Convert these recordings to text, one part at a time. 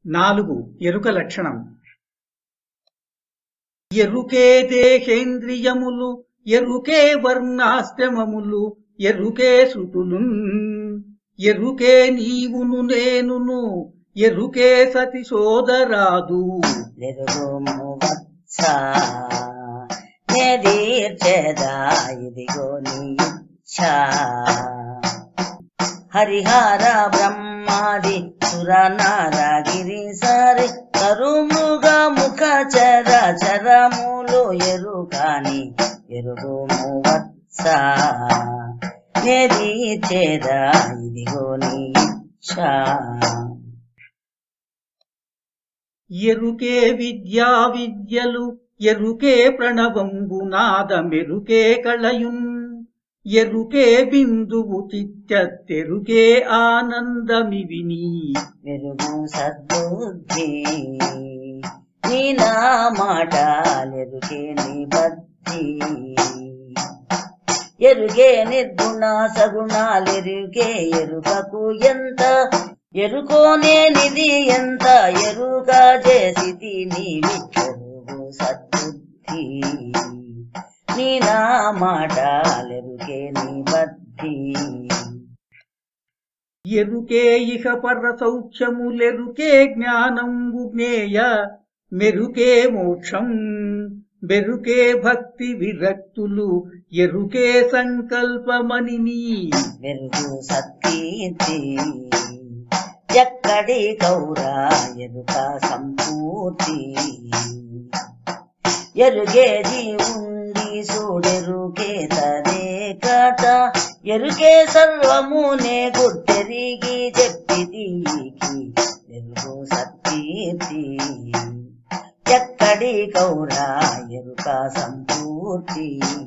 నాలుగు ఎరుక లక్షణం ఎరుకే దేహేంద్రియములు ఎరుకే వర్ణాశ్రమములు ఎరుకే శృతులున్ ఎరుకే నీవును నేనును ఎరుకే సతి సోదరాదు ఎరుగుము వత్స నెదీర్చెదా ఇదిగో నీ ఇచ్ఛ హరిహర బ్రహ్మాది సురనారగిరి సరి కరుమృగ ముఖ చర చరములు ఎరుకాని ఎరుగుము వత్స నెదీర్చెదా ఇదిగో నీ ఇచ్ఛ ఎరుకే విద్యా విద్యలు ఎరుకే ప్రణవంబు నాదమెరుకే కళయున్ ఎరుకే బిందువు చిత్తెరుకే ఆనందమివిని వెలుగు సద్బుద్ధి నీ నా మాటలెరుగే నీ బద్ధి ఎరుగే నిర్గుణ సగుణాలెరుగే ఎరుకకు ఎంత ఎరుకోనేనిది ఎంత ఎరుక చేసిది నీవి ఎరుగు సద్బుద్ధి నీ నా మాటలెరుగే నీ బద్ధి ఎరుకే ఇహ పర సౌఖ్యములెరుకే జ్ఞానంబు జ్ఞేయ మెరుకే మోక్షం బెరుకే భక్తి విరక్తులు ఎరుకే సంకల్పమని వెలుగు సత్కీర్తి ఎక్కడి కౌరా ఎరుక సంపూర్తి ఎరుగేది ఉండి చూడెరుకే తదే కథ ఎరుకే సర్వమునే గుర్తెరిగి చెప్పిది ఎరుగు సత్కీర్తి ఎక్కడి కౌరా ఎరుక సంపూర్తి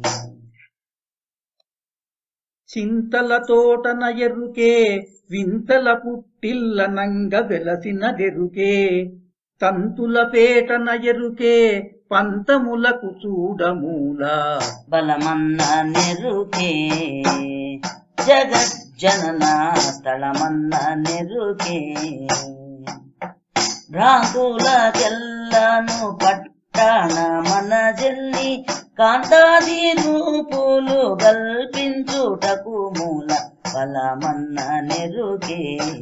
చింతల తోటన ఎరుకే వింతల పుట్టిల్ల నంగ వెలసినదెరుకే తంతుల పేటన ఎరుకే పంతములకు చూడమూల బలమన్న నెరుకే జగజ్జనన స్థలమన్న నెరుకే భ్రాంతులకెల్లను పట్టాణ మన జల్లి కాంతాది రూపులు కల్పించుటకు మూల బలమన్న నెరుకే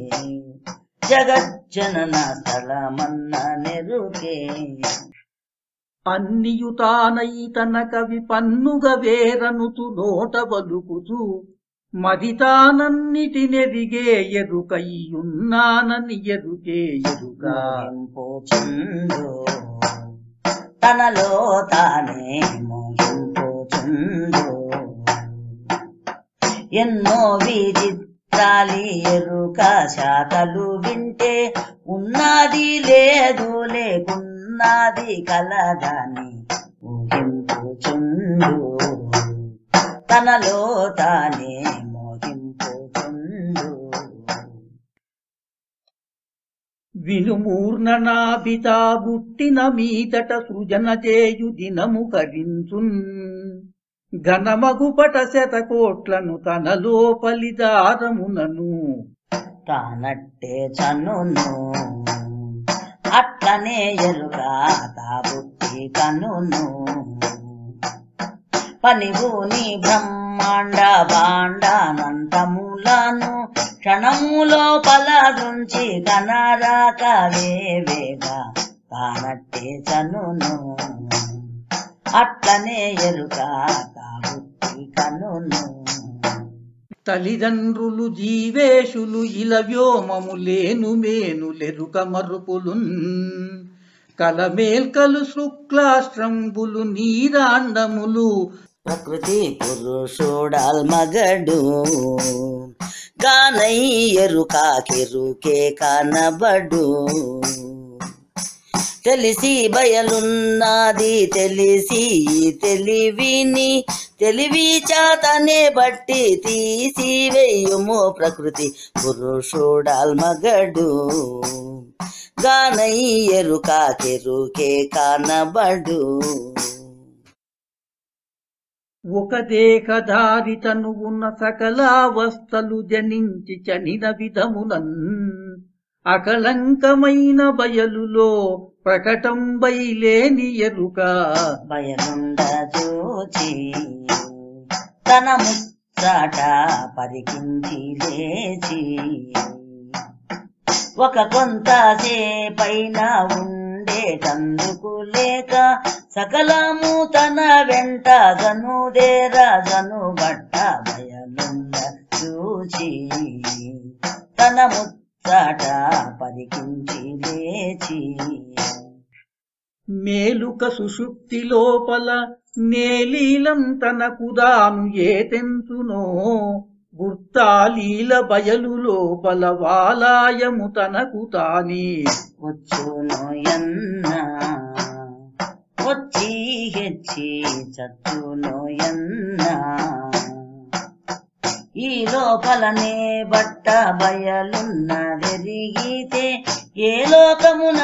జగజ్జనన స్థలమన్న నెరుకే అన్నియుతానై తన కవి పన్నుగ వేరనుతు నోట వలుకుచు మదితానన్నిటినెరిగే ఎరుకయ్యున్నానని ఎరుకే ఎరుగా మోహింపుచుండు తనలో తానే మోహింపుచుండు ఎన్నో విచిత్రాలి ఎరుక శాతలు వింటే ఉన్నది లేదు లేకున్నది కలదని ఊహింపుచుండు తనలో తానే మోహింపుచుండు వినుమూర్ణనాభితా బుట్టిన మీదట సృజన చేయు దినము కరించున్ ఘనమగుపట శతకోట్లను తన లోపలి దారమునను తానట్టే చనును అట్లనే ఎరుగా తాబుట్టి కనును పనిభూని బ్రహ్మాండ బాండానంతములను క్షణములో పలరుంచి కనరాక వేవేగా తానట్టే చనును అట్లనే ఎరుగా తాబుట్టి కనును తల్లిదండ్రులు జీవేషులు ఇల వ్యోమము లేను మేనులెరుక మరుపులున్ కలమేల్కలు శుక్లాశ్రంబులు నీరాండములు ప్రకృతి పురుషుడాల్ మగడు గానై ఎరుకాకెరుకే కనబడు తెలిసి బయలున్నది తెలిసి తెలివిని తెలివి చాతనే బట్టి తీసి వెయ్యుము ప్రకృతి పురుషుడాల్ మగడు గానై ఎరుకాకెరుకే కనబడు ఒక దేహధారి తనువున్న సకలావస్థలు జనించి చనిన విధమునన్ అకళంకమైన బయలులో ప్రకటం బయలేని ఎరుక బయలుండ చూచి తన ముచ్చాట పరికించి లేచి ఒక కొంత సేపైన ఉండేటందుకు లేక సకలము తన వెంట గనుదేరా గను బట్ట బయలుండ చూచి తన ముచ్చాట పరికించి లేచి మేలుక సుషుప్తి లోపల నేలీలం తనకు దాను ఏ తెంచునో గుర్తాలీల బయలు లోపల వాలాయము తనకు తానే వచ్చును ఎన్న వచ్చి హెచ్చి చచ్చును ఎన్న ఈ లోపలనే బట్ట బయలున్నదెరిగితే ఏ లోకమున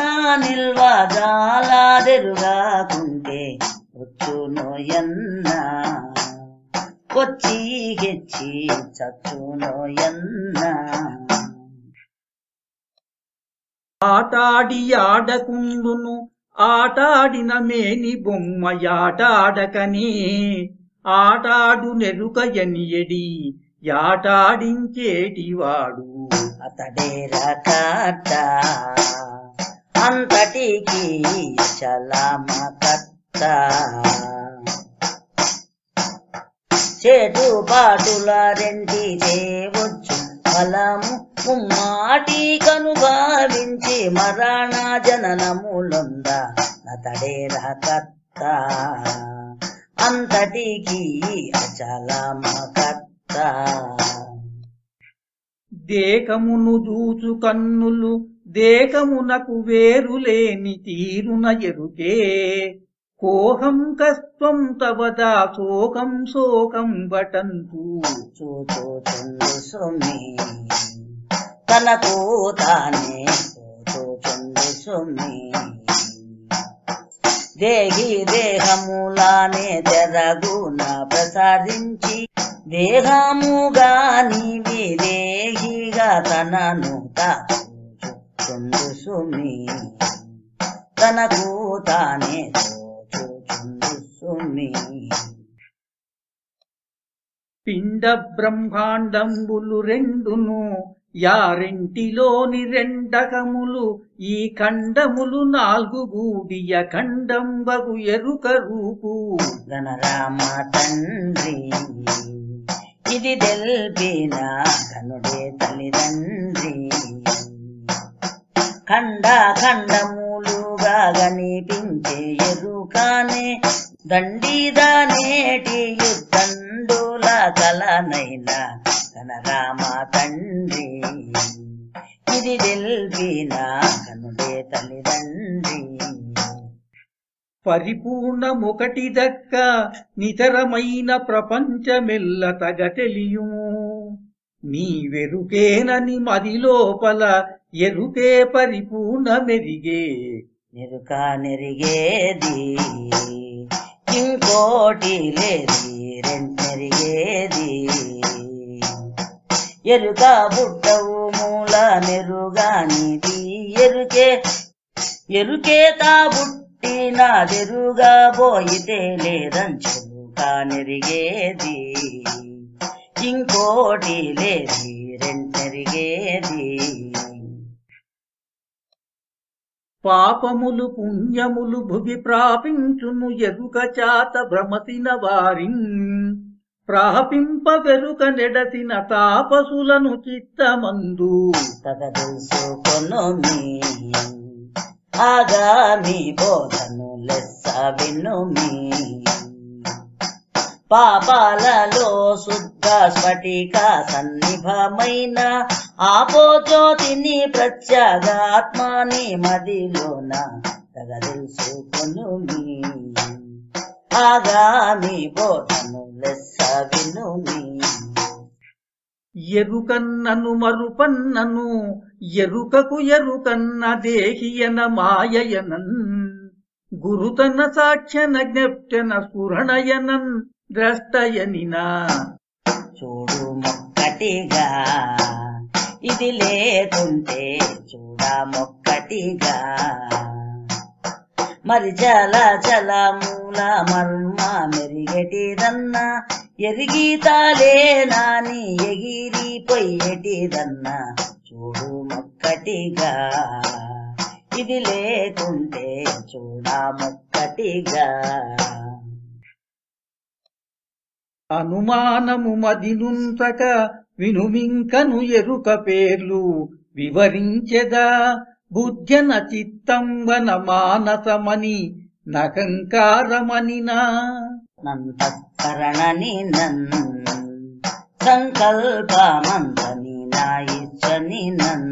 నిల్వజాలాదెరుగాకుంటే వచ్చును ఎన్న వచ్చి హెచ్చి చచ్చును ఎన్న ఆటాడి ఆడకుండును ఆటాడిన మేని బొమ్మ యాటాడకనే ఆటాడు నెరుకయనియడి యాటాడించేటివాడు అతడే రకట్ట అంతటికి చలమ కట్ట చెడు పాటుల రెంటి చేయవచ్చు ఫలము ముమ్మాటి కనుభావించి మరణ జననములొంద అతడే రకట్ట అంతటికి అచలమ కట్ట దేకమును దూచు కన్నులు దేకమునకు వేరులేని తీరున ఎరుకే కోహం కస్త్వం తవదా శోకం శోకం బటంతు చూచుచుండు సుమి తనకు తానే చూచుచుండు సుమి దేహి దేహములానే తెరగున ప్రసాదించి దేహముగా నీవి దేహిగా తనను చూచుచుండు సుమి తనకు తానే చూచుచుండు సుమి పిండ బ్రహ్మాండంబులు రెండును యారెంటిలోని రెండకములు ఈ ఖండములు నాలుగు గూడియ ఖండంబగు ఎరుక రూపు గణరామ తండ్రి ఇది తెల్పిన కనుడే తల్లిదండ్రి ఖండ ఖండములుగా కనిపించే ఎరుకానే దండిదానేటి యుద్ధండుల కలనైన గణరామ తండ్రి ఇది తెల్పిన కనుడే తల్లిదండ్రి పరిపూర్ణమొకటి దక్క నితరమైన ప్రపంచమెల్ల తగ తెలియుము నీ వెరుకేనని మది లోపల ఎరుకే పరిపూర్ణమెరిగే నెరుక నెరిగేది ఇంకోటి లేది రెండెరిగేది ఎరుక బుట్టవు మూల నెరుగానిది ఎరుకే ఎరుకే తా బుట్టిన దెరుగా పోయితే లేదంచుక నెరిగేది ఇంకోటి లేది రెండెరిగేది పాపములు పుణ్యములు భువి ప్రాపించును ఎరుక చాత భ్రమసిన వారిన్ ప్రాపింప వెరుక నెడసిన తాపసులను చిత్తమందు తగదుసుకొనుమి ఆగామి బోధను లెస్స వినుమి పాపాలలో శుద్ధ స్ఫటిక సన్నిభమైన ఆపోజ్యోతిని ప్రత్యగాత్మాని మదిలోన తగదుసుకొనుమి ఆగామి బోధను లెస్స వినుమి ఎరుకన్నను మరుపన్నను ఎరుకకు ఎరుకన్న దేహియన మాయయనన్ గురుతన సాక్ష్యన జ్ఞప్టన స్ఫురణయనన్ ద్రష్టయనినా చూడు మొక్కటిగా ఇది లేకుంటే చూడమొక్కటిగా మరి చల చల మూల మర్మ మెరిగెటిదన్న ఎరిగితాలే నాని ఎగిరిపోయేటిదన్న చూడు మొక్కటిగా ఇది లేకుంటే చూడమొక్కటిగా అనుమానము మదినుంచక వినుమింకను ఎరుక పేర్లు వివరించెదా బుద్ధ్యన చిత్తంబన మానసమని నకంకారమనినా నంతఃకరణని నన్ సంకల్పమంతని నా ఇచ్చని నన్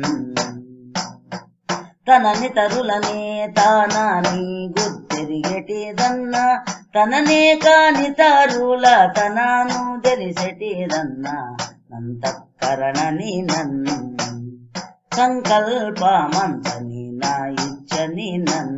తనని తరులనే తానని గుర్తెరిగెటిదన్న తననే కాని తరుల తనను తెలిసెటిదన్న నంతఃకరణని నన్ సంకల్పమంతని నా ఇచ్చని నన్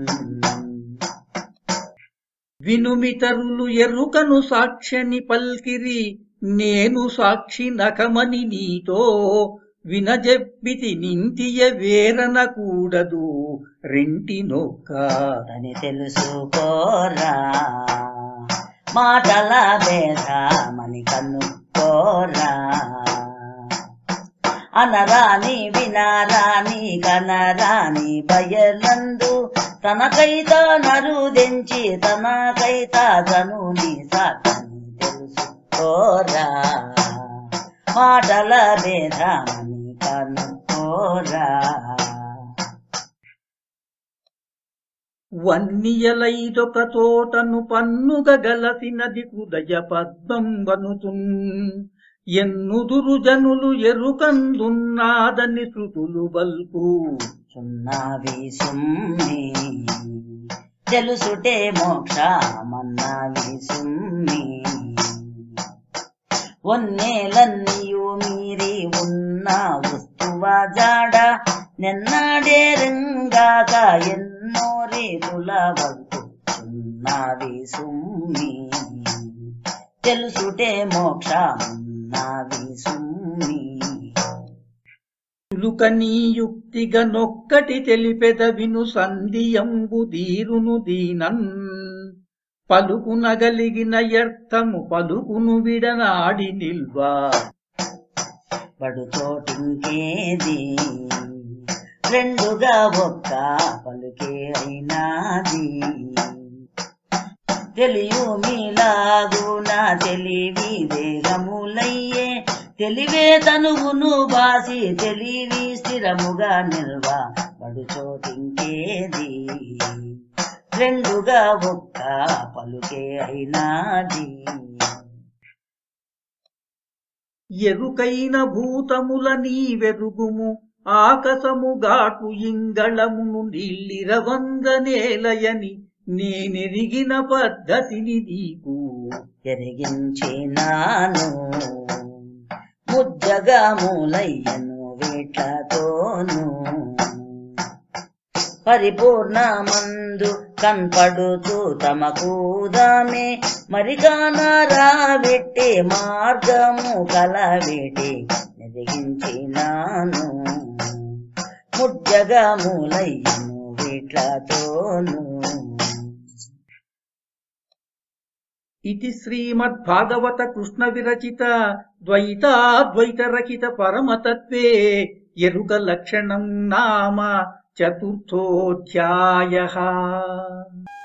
వినుమితరులు ఎరుకను సాక్ష్యని పల్కిరి నేను సాక్షి నకమని నీతో వినజెప్పితి నింతియ వేరన కూడదు రెంటి నొక్క అని తెలుసుకోరా మాటల భేదమని కనుక్కోరా అనరాని వినరాని కనరాని బయలందు తనకైత నరుదెంచి తనకైత తనుని సాకని తెలుసుకోరా మాటల భేదమని కనుక్కోరా వన్నియలైదొక తోటను పన్నుగ గలసినది హృదయ పద్మం వనుతున్ ఎన్నుదురు జనులు ఎరుకందున్నాదని శృతులు బల్కు సున్నావి సుమ్మి తెలుసుటే మోక్ష మన్నావి సుమ్మి ఒన్నేలన్నీయు మీరి ఉన్న వస్తువ జాడ నిన్నాడే రంగాక ఎన్నో రేతుల వద్దు సున్నావి సుమ్మి తెలుసుటే మోక్ష మన్నావి సుమ్మి లుక నీ యుక్తిగా నొక్కటి తెలిపెద విను సంధియంబు దీరును దీనన్ పలుకునగలిగిన ఎర్థము పలుకును విడనాడి నిల్వా పడు చోటింకేది రెండుగా ఒక్క పలుకే అయినాది తెలియు మీలాగున తెలివి దేహములయ్యే తెలివే తనువును బాసి తెలివి స్థిరముగా నిల్వ పడు చోటింకేది రెండుగా ఒక్క పలుకే అయినాది ఎరుకైన భూతముల నీ వెరుగుము ఆకసము ఘాటు ఇంగళమును నీళ్ళిరవంద నేలయని నేనెరిగిన పద్ధతిని నీకు ఎరిగించినాను ముద్దగా మూలయ్యను వీట్లతోను పరిపూర్ణమందు కన్పడుతూ తమకూదామే మరిగానారా వెట్టి మార్గము కలవెట్టి ఎదిగించినాను ముద్దగా మూలయ్యను వీట్లతోను ఇది శ్రీమద్భాగవత కృష్ణ విరచిత ద్వైతాద్వైత రచిత పరమతత్వే ఎరుక లక్షణం నామ చతుర్థోధ్యాయ